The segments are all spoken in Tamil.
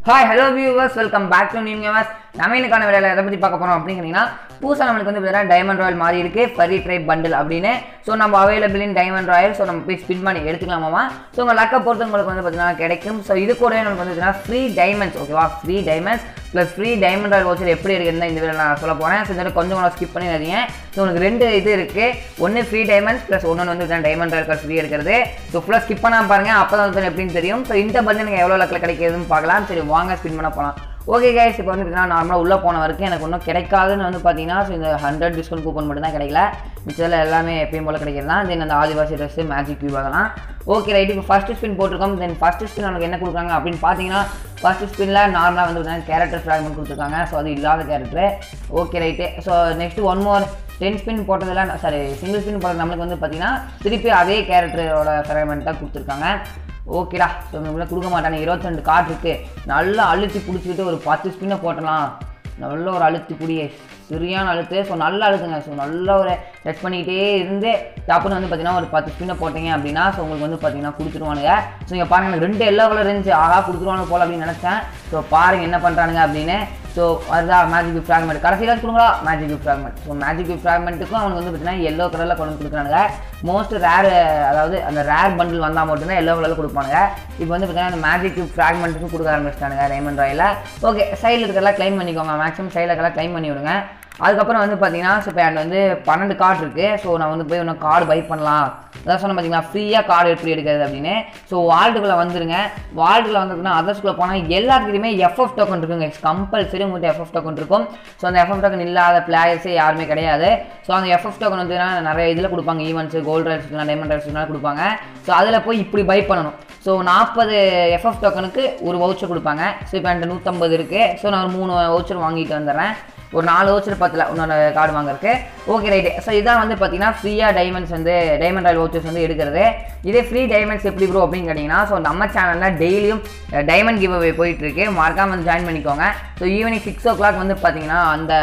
Hi hello viewers welcome back to new viewers நம்ம இன்னைக்கான வேலையில் எதை பற்றி பார்க்க போகிறோம் அப்படிங்கிறீங்கன்னா புதுசாக நம்மளுக்கு வந்து பார்த்தீங்கன்னா டைமண்ட் ராயல் மாதிரி இருக்கு ஃபரி ட்ரைப் பண்டில் அப்படின்னு ஸோ நம்ம available in diamond royal so நம்ம போய் ஸ்பின் பண்ணி எடுத்துக்கலாமாமா ஸோ உங்கள் லக்கை பொறுத்து உங்களுக்கு வந்து பார்த்தீங்கன்னா கிடைக்கும் ஸோ இது கூட நமக்கு வந்து பார்த்தீங்கன்னா ஃப்ரீ டைமண்ட்ஸ் ஓகேவா free diamonds plus free diamond royal வச்சு எப்படி இருக்குன்னு இந்த வீடியோ நான் சொல்ல போகிறேன் ஸோ இந்த கொஞ்சம் கொஞ்சம் ஸ்கிப் பண்ணிடாதீங்க ஸோ உங்களுக்கு ரெண்டு இது இருக்குது ஒன்று ஃப்ரீ டைமண்ட்ஸ் ப்ளஸ் ஒன்று வந்து டைமண்ட் ராயல் கார்டு ஃப்ரீ எடுக்கிறது ஸோ ஃபுல்லாக ஸ்கிப் பண்ணாம பாருங்க அப்போ தான் வந்து எப்படின்னு தெரியும் ஸோ இந்த பண்டில் எனக்கு எவ்வளோ லக்கில் கிடைக்குதுன்னு பார்க்கலாம் சரி வாங்க ஸ்பின் பண்ண போகலாம் ஓகே கைஸ் இப்போ வந்து பார்த்தீங்கன்னா நார்மலாக உள்ளே போன வரைக்கும் எனக்கு ஒன்றும் கிடைக்காதுன்னு வந்து பார்த்தீங்கன்னா ஸோ இந்த ஹண்ட்ரட் டிஸ்கவுண்ட் கூப்பன் மட்டும் தான் கிடைக்கல மிச்சத்தில் எல்லாமே எப்பயும் போல் கிடைக்கிறது தான் தென் அந்த ஆதிவாசி ட்ரெஸ்ஸு மேஜிக் கியூப் அதெல்லாம் ஓகே ரைட் இப்போ ஃபஸ்ட்டு ஸ்பின் போட்டிருக்கோம் தென் ஃபஸ்ட்டு ஸ்பின் நமக்கு என்ன கொடுக்குறாங்க அப்படின்னு பார்த்தீங்கன்னா ஃபஸ்ட்டு ஸ்பின்னில் நார்மலாக வந்து பார்த்தீங்கன்னா கேரக்டர் ஃப்ராக்மெண்ட் கொடுத்துருக்காங்க ஸோ அது இல்லாத character okay right so next one more ten spin போட்டதில் சாரி சிங்கிள் ஸ்பின் போட்டது நம்மளுக்கு வந்து பார்த்தீங்கன்னா திருப்பி அதே கேரக்டரோட ஃப்ராக்மெண்ட் தான் கொடுத்துருக்காங்க ஓகேடா ஸோ நம்மள கொடுக்க மாட்டாங்க இருபத்தெண்டு கார்டு இருக்குது நல்லா அழுத்தி பிடிச்சிக்கிட்டு ஒரு பத்து ஸ்பின்னை போட்டலாம் நல்ல ஒரு அழுத்தி பிடியே சரியான அழுத்து ஸோ நல்லா அழுத்துங்க ஸோ நல்ல ஒரு டச் பண்ணிக்கிட்டே இருந்து டப்புன்னு வந்து பார்த்தீங்கன்னா ஒரு பத்து ஸ்பின்னை போட்டீங்க அப்படின்னா ஸோ உங்களுக்கு வந்து பார்த்தீங்கன்னா கொடுத்துருவானுங்க ஸோ இங்கே பாருங்க எனக்கு ரெண்டு எல்லோ கலர் இருந்துச்சு ஆகா கொடுத்துருவானு போல அப்படின்னு நினச்சேன் ஸோ பாருங்க என்ன பண்ணுறானுங்க அப்படின்னு ஸோ அதுதான் மேஜிக் கிஃப்ட் ஃப்ராக்மெண்ட் கடைசியில் கொடுங்களா magic gift fragment so magic gift ஃப்ராக்மெண்ட்டுக்கும் அவனுக்கு வந்து பார்த்தீங்கன்னா எல்லோ கலரில் கொண்டு வந்து கொடுக்குறானுங்க மோஸ்ட் ரேர் அதாவது அந்த ரேர் பண்டில் வந்தால் மட்டும்தான் எல்லோ கலரில் கொடுப்பானுங்க இப்போ வந்து பார்த்தீங்கன்னா அந்த மேஜிக் கிஃப்ட் ஃப்ராக்மெண்ட்டுக்கும் கொடுக்க ஆரம்பிச்சிட்டானுங்க டைமண்ட் ராயில் ஓகே சைடில் இருக்கிறதெல்லாம் க்ளைம் பண்ணிக்கோங்க மேக்ஸிமம் சைடில் இருக்கிறலாம் க்ளைம் பண்ணி விடுங்க அதுக்கப்புறம் வந்து பார்த்தீங்கன்னா ஸோ இப்போ என்கிட்ட வந்து பன்னெண்டு கார்டு இருக்குது ஸோ நான் வந்து போய் இன்னும் கார்டு பை பண்ணலாம் அதான் சொன்ன பார்த்தீங்கன்னா ஃப்ரீயாக கார்டு எப்படி எடுக்கிறது அப்படின்னு ஸோ வால்டுக்குள்ளே வந்துருங்க வால்டுக்குள்ளே வந்ததுன்னா அதர்ஸ்குள்ளே போனால் எல்லாத்துக்குமே எஃப்எஃப் டோக்கன் இருக்குங்க கம்பல்சரி உங்கள்கிட்ட எஃப்எஃப் டோக்கன் இருக்கும் ஸோ அந்த எஃப்எஃப் டோக்கன் இல்லாத பிளேயர்ஸே யாருமே கிடையாது ஸோ அந்த எஃப்எஃப் டோக்கன் வந்து நிறைய இதில் கொடுப்பாங்க ஈவெண்ட்ஸ் கோல்டு ரைட்ஸ்லாம் டைமண்ட் ரைட்ஸ்லாம் கொடுப்பாங்க ஸோ அதில் போய் இப்படி பை பண்ணணும் ஸோ நாற்பது எஃப்எஃப் டோக்கனுக்கு ஒரு வவுச்சர் கொடுப்பாங்க ஸோ இப்போ என்கிட்ட நூற்றம்பது இருக்குது ஸோ நான் ஒரு மூணு வவுச்சர் வாங்கிட்டு வந்துடுறேன் ஒரு நாலு வவுச்சர் பத்தில் இன்னொரு கார்டு வாங்குறதுக்கு ஓகே ரைட்டு ஸோ இதான் வந்து பார்த்தீங்கன்னா ஃப்ரீயாக டைமண்ட்ஸ் வந்து டைமண்ட் ராயல் வவுச்சர்ஸ் வந்து எடுக்கிறது இதே ஃப்ரீ டைமண்ட்ஸ் எப்படி ப்ரோ அப்படின்னு கேட்டிங்கன்னா ஸோ நம்ம சேனலில் டெய்லியும் டைமண்ட் கிவ் அவே போயிட்டுருக்கு மறக்காம வந்து ஜாயின் பண்ணிக்கோங்க so evening six o'clock வந்து பார்த்தீங்கன்னா அந்த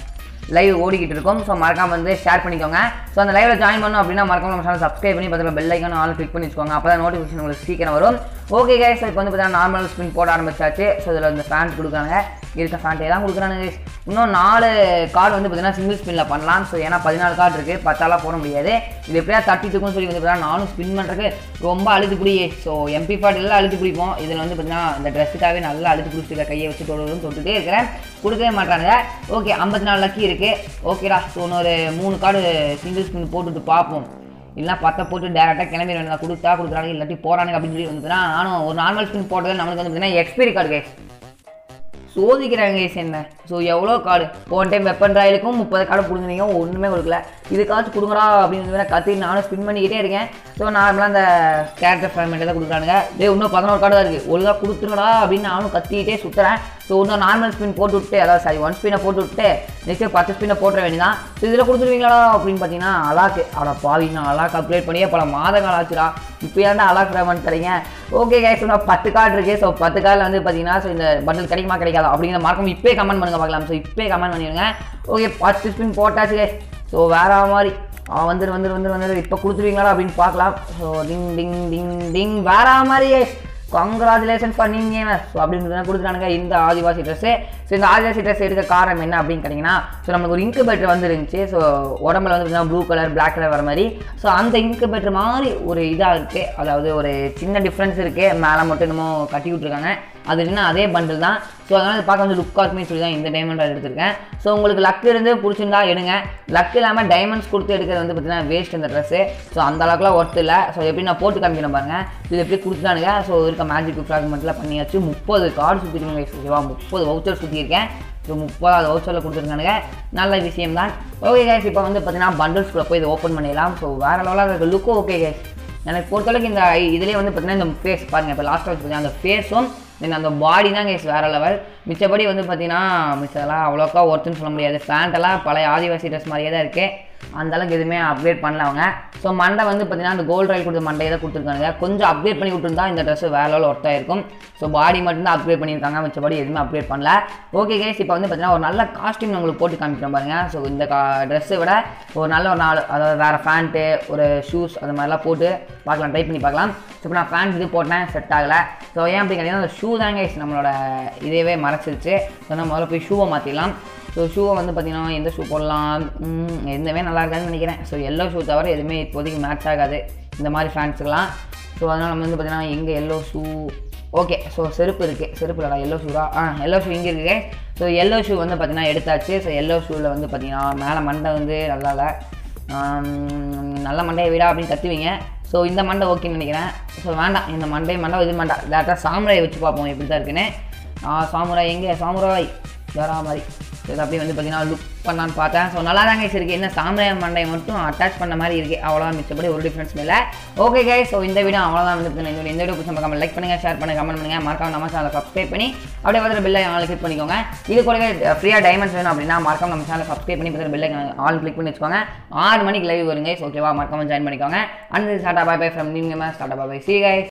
லைவ் ஓடிக்கிட்டு இருக்கும் ஸோ மறக்காம வந்து ஷேர் பண்ணிக்கோங்க ஸோ அந்த லைவில் ஜாயின் பண்ணணும் அப்படின்னா மறக்காம நம்ம சேனல் சப்ஸ்கிரைப் பண்ணி பக்கத்தில் பெல் ஐக்கான ஆல் கிளிக் பண்ணி வச்சுக்கோங்க அப்போ தான் நோட்டிஃபிகேஷன் உங்களுக்கு சீக்கிரம் வரும் ஓகே கைஸ் இப்போ வந்து பார்த்தீங்கன்னா நார்மல் ஸ்பின் போட ஆரம்பிச்சாச்சு ஸோ இதில் இந்த ஃபேண்ட் கொடுக்குறாங்க இருக்க ஃபேண்ட்டே தான் கொடுக்குறானுங்க guys. இன்னும் நாலு கார்டு வந்து பார்த்தீங்கன்னா சிங்கிள் ஸ்பின்னில் பண்ணலாம் ஸோ ஏன்னா பதினாலு கார்டு இருக்குது பத்தாலாம் போட முடியாது இது எப்படியா தட்டி தூக்கும்னு சொல்லி வந்து பார்த்தீங்கன்னா நானும் ஸ்பின் பண்ணுறதுக்கு ரொம்ப அழுத்து பிடியே ஸோ எம்பி எல்லாம் அழுத்து பிடிப்போம் இதில் வந்து பார்த்தீங்கன்னா இந்த ட்ரெஸ்ஸுக்காகவே நல்லா அழுத்து பிடிச்சிருக்க கையை வச்சு தொடுவதும் தொட்டுட்டே இருக்கிறேன் கொடுக்கவே மாட்டாங்க ஓகே ஐம்பத்தி நாலு லக்கி இருக்குது ஓகேடா ஸோ இன்னொரு மூணு கார்டு சிங்கிள் ஸ்பின் போட்டுட்டு பார்ப்போம் இல்லைனா பத்தை போட்டு டேரெக்டாக கிளம்பி வேணும் கொடுத்தா கொடுக்குறாங்க இல்லாட்டி போகிறானுங்க அப்படின்னு சொல்லி வந்துன்னா நானும் ஒரு நார்மல் ஸ்பின் போட்டதில் நம்மளுக்கு வந்து பார்த்தீங்கன்னா எக்ஸ்பீரி கார்டு கேஸ் சோதிக்கிறாங்க guys என்ன ஸோ எவ்வளோ கார்டு போன டைம் வெப்பன் ராயலுக்கும் முப்பது கார்டு கொடுக்குறீங்க ஒன்றுமே கொடுக்கல இதுக்காச்சும் கொடுங்கடா அப்படின்னு கத்தி நானும் ஸ்பின் பண்ணிக்கிட்டே இருக்கேன் ஸோ நார்மலாக அந்த கேரக்டர் ஃப்ராக்மெண்ட் தான் கொடுக்குறானுங்க டேய் இன்னும் பதினோரு கார்டு தான் இருக்குது ஒழுங்காக கொடுத்துருங்கடா அப்படின்னு நானும் கத்திக்கிட்டே சுற்றுறேன் ஸோ இன்னும் நார்மல் ஸ்பின் போட்டு விட்டு அதாவது சாரி ஒன் ஸ்பின்னை போட்டு விட்டு நெக்ஸ்ட் பத்து ஸ்பின்னை போட்டுற வேண்டியதான் ஸோ இதில் கொடுத்துருவீங்களா அப்படின்னு பார்த்தீங்கன்னா அலாக்கு அட பாவி நான் அலாக் அப்டேட் பண்ணியே பல மாதங்கள் ஆச்சுடா இப்போ ஏன்டா அலாக் ஃப்ராக்மெண்ட் தரீங்க ஓகே கைஸ் இன்னும் பத்து கார்டு இருக்குது ஸோ பத்து கார்டில் வந்து பார்த்தீங்கன்னா ஸோ இந்த பண்டில் கிடைக்குமா கிடைக்காதா அப்படிங்கிற மார்க்கம் இப்போயே கமெண்ட் பண்ணுங்க பார்க்கலாம் ஸோ இப்போயே கமெண்ட் பண்ணிடுங்க ஓகே பத்து ஸ்பின் போட்டாச்சு கைஸ் ஸோ வேற மாதிரி அவன் வந்துரு வந்துரு வந்துரு வந்துரு இப்போ கொடுத்துருவீங்களா அப்படின்னு பார்க்கலாம் ஸோ டிங் டிங் டிங் டிங் வேற மாதிரி guys. கங்க்ராச்சுலேஷன் பண்ணீங்க ஸோ அப்படின்னு கொடுத்துட்டானுங்க இந்த ஆதிவாசி ட்ரெஸ்ஸு ஸோ இந்த ஆதிவாசி ட்ரெஸ் எடுக்க காரணம் என்ன அப்படின்னு கேட்டிங்கன்னா ஸோ நமக்கு ஒரு இன்குபேட்டர் வந்துருந்துச்சு ஸோ உடம்புல வந்து பார்த்தீங்கன்னா ப்ளூ கலர் பிளாக் கலர் வர மாதிரி ஸோ அந்த இன்குபேட்டர் மாதிரி ஒரு இதாக இருக்குது அதாவது ஒரு சின்ன டிஃப்ரென்ஸ் இருக்குது மேலே மட்டும் என்னமோ கட்டி விட்ருக்காங்க அது என்ன அதே பண்டில் தான் ஸோ அதனால் இது பார்க்க வந்து லுக்காக இருக்குமே சொல்லி தான் இந்த டைமண்ட் எடுத்திருக்கேன் ஸோ உங்களுக்கு லக் இருந்து பிடிச்சிருந்தா எடுங்க லக் இல்லாமல் டைமண்ட்ஸ் கொடுத்து எடுக்கிறது வந்து பார்த்தீங்கன்னா வேஸ்ட் இந்த ட்ரெஸ்ஸு ஸோ அந்த அளவுக்குலாம் ஒர்த்து இல்லை ஸோ எப்படி நான் போட்டு காமிக்கிறேன் பாருங்க இது எப்படி கொடுத்துட்டானுங்க ஸோ இருக்க மேஜிக் ஃப்ராக்மெண்ட்லாம் பண்ணியாச்சு முப்பது கார்டு சுற்றிருக்கேன் ஓகேவா முப்பது வவுச்சர் சுற்றியிருக்கேன் ஸோ முப்பதாவது வவுச்சரில் கொடுத்துருக்கானுங்க நல்ல விஷயம் தான் ஓகே கேஸ் இப்போ வந்து பார்த்தீங்கன்னா பண்டில்ஸ்குள்ளே போய் இதை ஓப்பன் பண்ணிடலாம் ஸோ வேறு லெவலாக இருக்க லுக்கும் ஓகே கேஸ் எனக்கு பொறுத்தளவுக்கு இந்த இதுலேயே வந்து பார்த்தீங்கன்னா இந்த ஃபேஸ் பாருங்கள் இப்போ லாஸ்ட்டாக வச்சு பார்த்தீங்கன்னா அந்த ஃபேஸும் தென் அந்த பாடி தான் கேஸ் வேறு லெவல் மிச்சப்படி வந்து பார்த்தீங்கன்னா மிச்சதெல்லாம் அவ்வளோக்கா ஒர்த்துன்னு சொல்ல முடியாது ஃபேண்ட்டெல்லாம் பழைய ஆதிவாசி ட்ரெஸ் மாதிரியே தான் இருக்குது அந்த அளவுக்கு எதுவுமே அப்கிரேட் பண்ணல அவங்க ஸோ மண்டை வந்து பார்த்தீங்கன்னா அந்த கோல்ட் ரயில் கொடுத்த மண்டையை தான் கொடுத்துருக்காங்க கொஞ்சம் அப்கிரேட் பண்ணி விட்டுருந்தா இந்த ட்ரெஸ் வேற லெவல் ஒர்த்தாக இருக்கும் ஸோ பாடி மட்டும்தான் அப்கிரேட் பண்ணியிருக்காங்க மிச்சபடி எதுவுமே அப்கிரேட் பண்ணல ஓகே கேஸ் இப்போ வந்து பார்த்தீங்கன்னா ஒரு நல்ல காஸ்டியூம் உங்களுக்கு போட்டு காமிக்கிறோம் பாருங்க ஸோ இந்த கா ட்ரெஸ்ஸை விட ஒரு நல்ல ஒரு நாலு அதாவது வேறு ஃபேண்ட்டு ஒரு ஷூஸ் அது மாதிரிலாம் போட்டு பார்க்கலாம் ட்ரை பண்ணி பார்க்கலாம் ஸோ இப்போ நான் ஃபேண்ட் இது போட்டேன் செட் ஆகலை ஸோ ஏன் அப்படி கேட்டிங்கன்னா அந்த ஷூ தாங்க guys நம்மளோட இதேவே மறைச்சிருச்சு ஸோ நம்ம முதல்ல போய் ஷூவை மாற்றிடலாம் ஸோ ஷூவை வந்து பார்த்தீங்கன்னா எந்த ஷூ போடலாம் ம், எதுவுமே நல்லா இருக்காதுன்னு நினைக்கிறேன் ஸோ எல்லோ ஷூ தவிர எதுவுமே இப்போதைக்கு மேட்ச் ஆகாது இந்த மாதிரி ஃபேன்ஸுக்கெலாம் ஸோ அதனால் நம்ம வந்து பார்த்தீங்கன்னா எங்கே எல்லோ ஷூ ஓகே ஸோ செருப்பு இருக்குது செருப்பு இல்லடா எல்லோ ஷூரா ஆ எல்லோ ஷூ இங்கே இருக்கு ஸோ எல்லோ ஷூ வந்து பார்த்தீங்கன்னா எடுத்தாச்சு ஸோ எல்லோ ஷூவில் வந்து பார்த்தீங்கன்னா மேலே மண்டை வந்து நல்லா இல்லை ஆம், நல்ல மண்டையை விடா அப்படின்னு கத்துவீங்க ஸோ இந்த மண்டை ஓகேன்னு நினைக்கிறேன் ஸோ வேண்டாம் இந்த மண்டை மண்டை இது மண்டை டேரெக்டாக சாமுராயை வச்சு பார்ப்போம் எப்படி தான் இருக்குன்னு சாமுராய் எங்கே சாமுராய் வேற மாதிரி ஸோ இது அப்படியே வந்து பார்த்தீங்கன்னா லுக் பண்ணலான்னு பார்த்தேன் ஸோ நல்லா தாங்க இருக்குது என்ன சாமுராய் மண்டை மட்டும் அட்டாச் பண்ண மாதிரி இருக்குது அவ்வளோதான் மிச்சப்படி ஒரு டிஃப்ரென்ஸ் இல்லை ஓகே கே ஸோ இந்த வீடியோ அவ்வளோதான் வந்து பார்த்தீங்கன்னா இந்த video- இந்த வீடியோ பிடிச்ச மறக்காம லைக் பண்ணுங்கள் ஷேர் பண்ணுங்கள் கமெண்ட் பண்ணுங்கள் மறக்காம நம்ம சேனலை சப்ஸ்கிரைப் பண்ணி அப்படியே பார்த்துட்டு பெல்லை ஆல் கிளிக் பண்ணிக்கோங்க இது கூடவே ஃப்ரீயாக டைமண்ட்ஸ் வேணும் அப்படின்னா மறக்காம நம்ம சேனலை சப்ஸ்கிரைப் பண்ணி பார்த்துட்டு பெல்லை ஆல் கிளிக் பண்ணி வச்சுக்கோங்க ஆறு மணிக்கு லைவ் வருங்க ஓகேவா மறக்காம ஜாயின் பண்ணிக்கோங்க and start boy bye from நீங்க start boy bye see guys